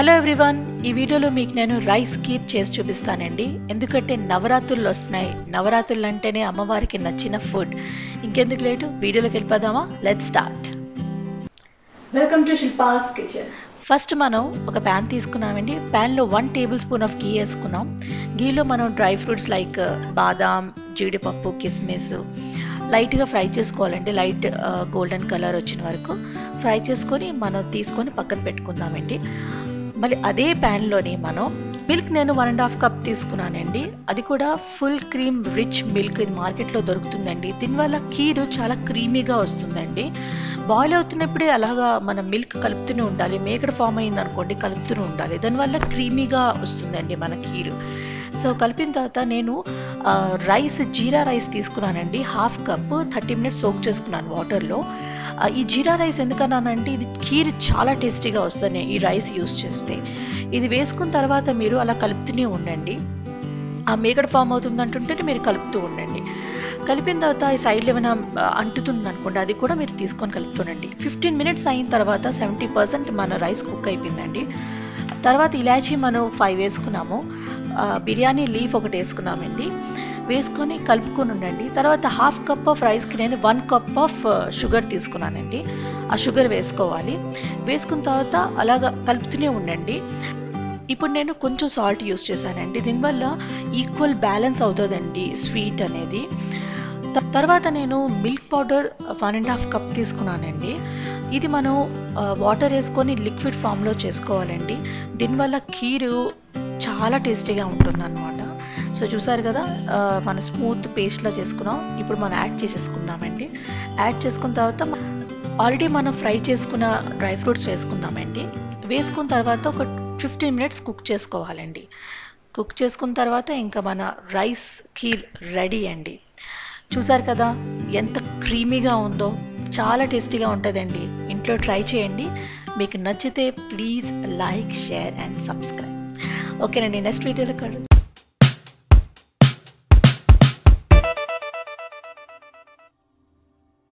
hello everyone ఈ వీడియోలో మీకు నేను రైస్ కీర్ చేసి చూపిస్తానండి ఎందుకంటే నవరాత్రులు వస్తున్నాయి నవరాత్రులు అంటేనే అమ్మవారికి నచ్చిన ఫుడ్ ఇంకెందుకు లేటు వీడియోలోకి వెళ్ళిపోదామా let start welcome to Shilpa's kitchen first మనం ఒక ప్యాన్ తీసుకున్నామండి ప్యాన్లో one tablespoon of ghee వేసుకున్నాం గీలో మనం డ్రై ఫ్రూట్స్ లైక్ బాదాం జీడిపప్పు కిస్మిస్ లైట్గా ఫ్రై చేసుకోవాలండి లైట్ గోల్డెన్ కలర్ వచ్చిన వరకు ఫ్రై చేసుకొని మనం తీసుకొని పక్కన పెట్టుకుందామండి మళ్ళీ అదే ప్యాన్లోని మనం మిల్క్ నేను వన్ అండ్ హాఫ్ కప్ తీసుకున్నానండి అది కూడా ఫుల్ క్రీమ్ రిచ్ మిల్క్ ఇది మార్కెట్లో దొరుకుతుందండి దీనివల్ల కీరు చాలా క్రీమీగా వస్తుందండి బాయిల్ అవుతున్నప్పుడే అలాగా మనం మిల్క్ కలుపుతూనే ఉండాలి మేకడ ఫామ్ అయింది అనుకోండి కలుపుతూనే ఉండాలి దానివల్ల క్రీమీగా వస్తుందండి మన కీరు సో కలిపిన తర్వాత నేను రైస్ జీరా రైస్ తీసుకున్నానండి half cup thirty minutes soak చేసుకున్నాను వాటర్లో ఈ జీరా రైస్ ఎందుకన్నానంటే ఇది కీర్ చాలా టేస్టీగా వస్తుంది ఈ రైస్ యూస్ చేస్తే ఇది వేసుకున్న తర్వాత మీరు అలా కలుపుతూనే ఉండండి ఆ మేకడ ఫామ్ అవుతుంది అంటుంటే మీరు కలుపుతూ ఉండండి కలిపిన తర్వాత ఈ సైడ్లో ఏమైనా అంటుతుంది అనుకోండి అది కూడా మీరు తీసుకొని కలుపుతుండండి ఫిఫ్టీన్ మినిట్స్ అయిన తర్వాత సెవెంటీ పర్సెంట్ మన రైస్ కుక్ అయిపోయిందండి తర్వాత ఇలాచీ మనం ఫైవ్ వేసుకున్నాము బిర్యానీ లీఫ్ ఒకటి వేసుకున్నామండి వేసుకొని కలుపుకొని ఉండండి తర్వాత హాఫ్ కప్ ఆఫ్ రైస్కి నేను వన్ కప్ ఆఫ్ షుగర్ తీసుకున్నానండి ఆ షుగర్ వేసుకోవాలి వేసుకున్న తర్వాత అలాగ కలుపుతూనే ఉండండి ఇప్పుడు నేను కొంచెం సాల్ట్ యూస్ చేశానండి దీనివల్ల ఈక్వల్ బ్యాలెన్స్ అవుతుందండి స్వీట్ అనేది తర్వాత నేను milk powder one and half cup తీసుకున్నానండి ఇది మనం వాటర్ వేసుకొని లిక్విడ్ ఫామ్లో చేసుకోవాలండి దీనివల్ల కీరు చాలా టేస్టీగా ఉంటుంది అనమాట సో చూసారు కదా మన స్మూత్ పేస్ట్లా చేసుకున్నాం ఇప్పుడు మనం యాడ్ చేసేసుకుందామండి యాడ్ చేసుకున్న తర్వాత ఆల్రెడీ మనం ఫ్రై చేసుకున్న డ్రై ఫ్రూట్స్ వేసుకుందామండి వేసుకున్న తర్వాత ఒక ఫిఫ్టీన్ మినిట్స్ కుక్ చేసుకోవాలండి కుక్ చేసుకున్న తర్వాత ఇంకా మన రైస్ కీర్ రెడీ అండి చూసారు కదా ఎంత క్రీమీగా ఉందో చాలా టేస్టీగా ఉంటుందండి ఇంట్లో ట్రై చేయండి మీకు నచ్చితే please like share and subscribe ఓకేనండి నెక్స్ట్ వీడియోలో కలు